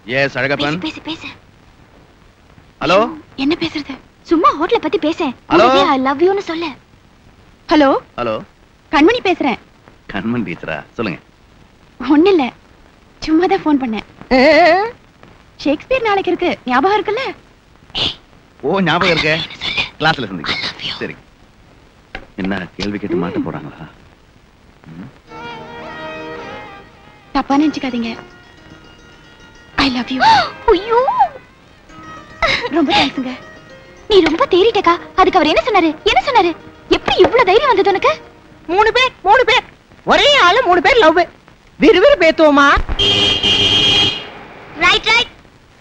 S Alagappan பேசு பேசு hello என்ன பேசுறது சும்மா ஹோட்டல பத்தி பேசேன் Hello? ஐ லவ் யூன்னு சொல்ல ஹலோ ஹலோ கண்மணி பேசுறேன் கண்மன் டீச்சரா சொல்லுங்க ஒண்ணு இல்ல சும்மா தான் ஃபோன் பண்ணேன் ஷேக்ஸ்பியர் நாளைக்கு இருக்கு ஞாபகம் இருக்குல்ல ஓ ஞாபகம் இருக்கே கிளாஸ்ல சந்திக்கலாம் சரி என்ன கேள்வி கேட்டு மாட்ட போறாங்களா தப்பா நினைச்சுக்காதீங்க ஐ லவ் யூ ஐயோ ரொம்ப தேங்க்ஸுங்க நீ ரொம்ப தேறிட்டக்கா அதுக்கு அவர் என்ன சொன்னாரு என்ன சொன்னாரு எப்படி இவ்வளவு தைரியம் வந்தது உனக்கு மூணு பேர் மூணு பேர் ஒரே ஆளு மூணு பேர் லவ் விறுவிறு பேத்துவோமா ரைட் ரைட்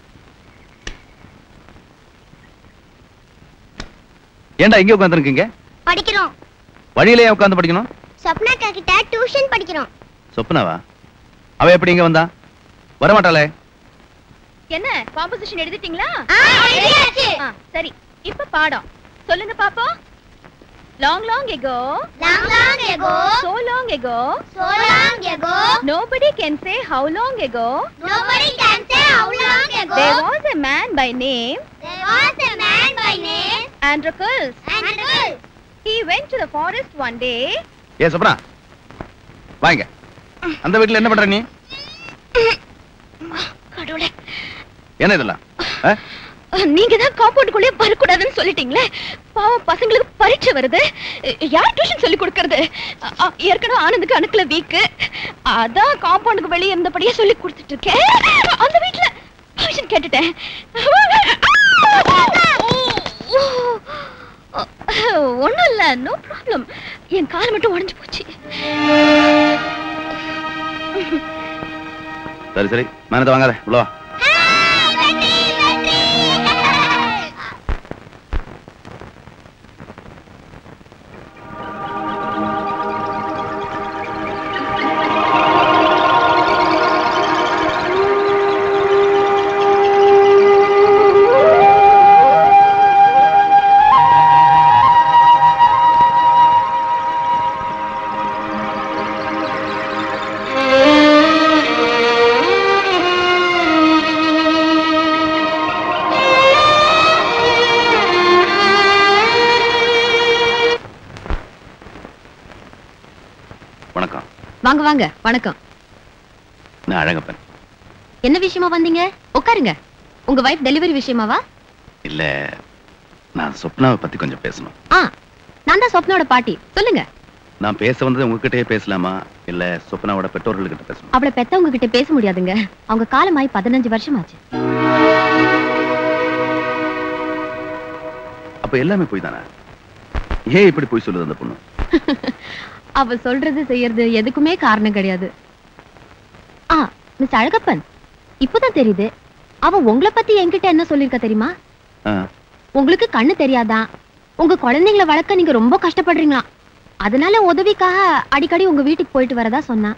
ஏன்டா இங்க உட்காந்துருக்கீங்க படிக்கிறோம் வழியிலே உட்காந்து படிக்கணும் சப்னாக்கா கிட்ட டியூஷன் படிக்கிறோம் சொப்னாவா அவ எப்படி இங்க வந்தா வரமாட்டாளே என்ன காம்போசிஷன் எழுதிட்டீங்களா ஆ, எழுதியாச்சு. ஆ, சரி இப்ப பாடம் சொல்லுங்க பாப்போம் long long ago Long, long ago, so long ago so long ago, nobody can say how long ago nobody can say how long ago, there was a man by name there was a man by name Androcles Androcles. he went to the forest one day ஏ சொப்னா வாங்க அந்த வீட்டுல என்ன பண்ற நீ கடவுளே என்ன இதெல்லாம் ஆ? நீங்க தான் காம்பவுண்டுக்குள்ளே வரக்கூடாதுன்னு சொல்லிட்டீங்களே பாவம் பசங்களுக்கு பரீட்சை வருது யார் டியூஷன் சொல்லி கொடுக்கறது அ- அ, ஏற்கனவே ஆனந்துக்கு அணுக்குல வீக்கு அதான் காம்பவுண்டுக்கு வெளியே இருந்தபடியே சொல்லி கொடுத்துட்டு இருக்கேன் அந்த வீட்ல டியூஷன் கேட்டுட்டேன் ஒண்ணும் இல்ல நோ ப்ராப்ளம் என் கால் மட்டும் உடைஞ்சு போச்சு சரி சரி மேனத்தை வாங்காத உள்ள வா வணக்கம் வாங்க வாங்க வணக்கம் நான் அழகப்பன் என்ன விஷயமா வந்தீங்க உட்காருங்க உங்க வைஃப் டெலிவரி விஷயமாவா இல்ல நான் சொப்னாவை பத்தி கொஞ்சம் பேசணும் ஆ நான் தான் சொப்னாவோட பாட்டி சொல்லுங்க நான் பேச வந்தது உங்ககிட்டயே பேசலாமா இல்ல சொப்னாவோட பெற்றோர்கள்கிட்ட பேசணும் அவளை பெத்தவங்க கிட்ட பேச முடியாதுங்க அவங்க காலமாயி பதினஞ்சு வருஷம் ஆச்சு அப்ப எல்லாமே போய் தானே ஏன் இப்படி போய் சொல்லுது அந்த பொண்ணு அவ சொல்றது செய்யறது எதுக்குமே காரணம் கிடையாது ஆ மிஸ் அழகப்பன் இப்பதான் தெரியுது அவ உங்களை பத்தி என்கிட்ட என்ன சொல்லிருக்கா தெரியுமா ஆ, உங்களுக்கு கண்ணு தெரியாதான் உங்க குழந்தைங்களை வளர்க்க நீங்க ரொம்ப கஷ்டப்படுறீங்களா அதனால உதவிக்காக அடிக்கடி உங்க வீட்டுக்கு போயிட்டு வரதா சொன்னா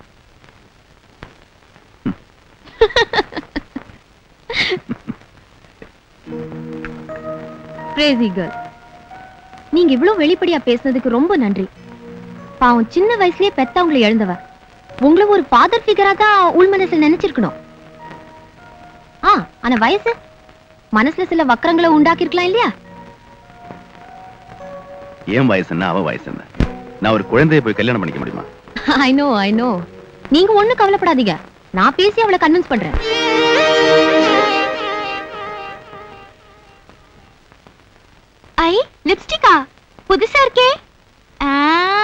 Crazy girl. நீங்க இவ்வளவு வெளிப்படையா பேசுனதுக்கு ரொம்ப நன்றி பாவம் சின்ன வயசுலயே பெத்தவங்களை எழுந்தவ உங்களை ஒரு ஃபாதர் ஃபிகரா தான் உள் மனசுல நினைச்சிருக்கணும் ஆ ஆனா வயசு மனசுல சில வக்கரங்களை உண்டாக்கிருக்கலாம் இல்லையா என் வயசு என்ன அவ வயசு என்ன நான் ஒரு குழந்தையை போய் கல்யாணம் பண்ணிக்க முடியுமா ஐ நோ ஐ நோ நீங்க ஒண்ணும் கவலைப்படாதீங்க நான் பேசி அவளை கன்வின்ஸ் பண்றேன் ஐ லிப்ஸ்டிக்கா புதுசா இருக்கே ஆ.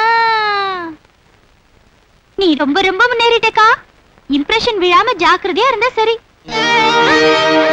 நீ ரொம்ப ரொம்ப முன்னேறிட்டக்கா இம்ப்ரெஷன் விழாம ஜாக்கிரதையா இருந்தா சரி